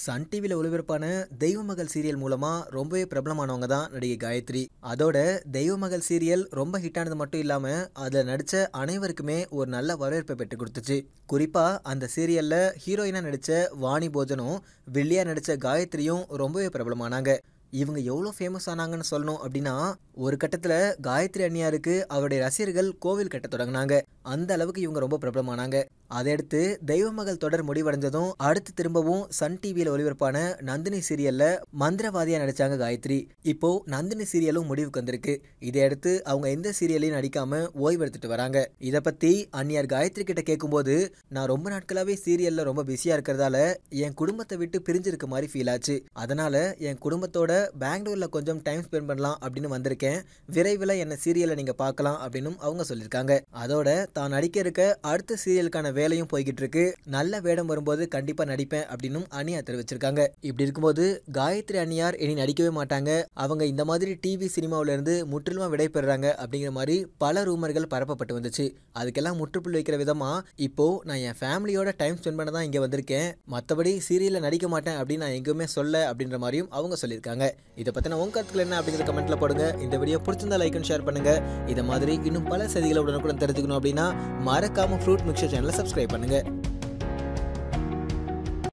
Sun டிவியில் ஒளிபரப்பான தெய்வமகள் serial மூலமா ரொம்பவே பிரபலமானவங்க தான் நடிகை காயத்ரி அதோட தெய்வமகள் சீரியல் ரொம்ப ஹிட் ஆனது மட்டும் இல்லாம அதுல நடிச்ச அனைவருக்குமே ஒரு நல்ல வரவேற்பை பெற்று கொடுத்துச்சு குறிப்பா அந்த சீரியல்ல ஹீரோயினா நடிச்ச வாணி போஜனும் வில்லியா நடிச்ச காயத்ரியும் ரொம்பவே பிரபலமானாங்க இவங்க எவ்வளோ ஃபேமஸ் ஆனாங்கன்னு சொல்லணும் அப்படின்னா ஒரு கட்டத்தில் காயத்ரி அண்ணியாருக்கு அவருடைய ரசிகர்கள் கோவில் கட்ட தொடங்கினாங்க அந்த அளவுக்கு இவங்க ரொம்ப பிரபலமானாங்க அதையடுத்து தெய்வமகள் தொடர் முடிவடைஞ்சதும் அடுத்து திரும்பவும் சன் டிவியில் ஒளிபரப்பான நந்தினி சீரியல்ல மந்திரவாதியா நடிச்சாங்க காயத்ரி இப்போ நந்தினி சீரியலும் முடிவுக்கு வந்திருக்கு இதையடுத்து அவங்க எந்த சீரியலையும் நடிக்காம ஓய்வு எடுத்துட்டு வராங்க இதை பத்தி அந்நியார் காயத்ரி கிட்ட கேட்கும்போது நான் ரொம்ப நாட்களாவே சீரியல்ல ரொம்ப பிஸியா இருக்கிறதால என் குடும்பத்தை விட்டு பிரிஞ்சிருக்க மாதிரி ஃபீல் ஆச்சு அதனால என் குடும்பத்தோட பெங்களூர்ல கொஞ்சம் டைம் ஸ்பெண்ட் பண்ணலாம் அப்படின்னு வந்திருக்கேன் விரைவில் என்ன சீரியலை நீங்க பார்க்கலாம் அப்படின்னு அவங்க சொல்லியிருக்காங்க அதோட தான் நடிக்க இருக்க அடுத்த சீரியலுக்கான வேலையும் போய்கிட்டு இருக்கு நல்ல வேடம் வரும்போது கண்டிப்பா நடிப்பேன் அப்படின்னு அனியா தெரிவிச்சிருக்காங்க இப்படி இருக்கும்போது காயத்ரி அணியார் இனி நடிக்கவே மாட்டாங்க அவங்க இந்த மாதிரி டிவி சினிமாவில இருந்து முற்றிலுமா விடை பெறுறாங்க அப்படிங்கிற மாதிரி பல ரூமர்கள் பரப்பப்பட்டு வந்துச்சு அதுக்கெல்லாம் முற்றுப்புள்ளி வைக்கிற விதமா இப்போ நான் என் ஃபேமிலியோட டைம் ஸ்பெண்ட் பண்ண தான் இங்க வந்திருக்கேன் மற்றபடி சீரியல்ல நடிக்க மாட்டேன் அப்படின்னு நான் எங்கேயுமே சொல்ல அப்படின்ற மாதிரியும் அவங்க சொல்லியிருக்காங்க இதை பத்தின உங்க கருத்துக்கள் என்ன அப்படிங்கிற கமெண்ட்ல போடுங்க இந்த வீடியோ பிடிச்சிருந்தா லைக் அண்ட் ஷேர் பண்ணுங்க இதை மாதிரி இன்னும் பல செய்திகளை உடனுக்குடன் தெரிஞ்சுக்கணும் அப்படின்னா மறக்காம ஃப்ரூட் மிக்சர் சேனலை சப்ஸ்கிரைப் பண்ணுங்க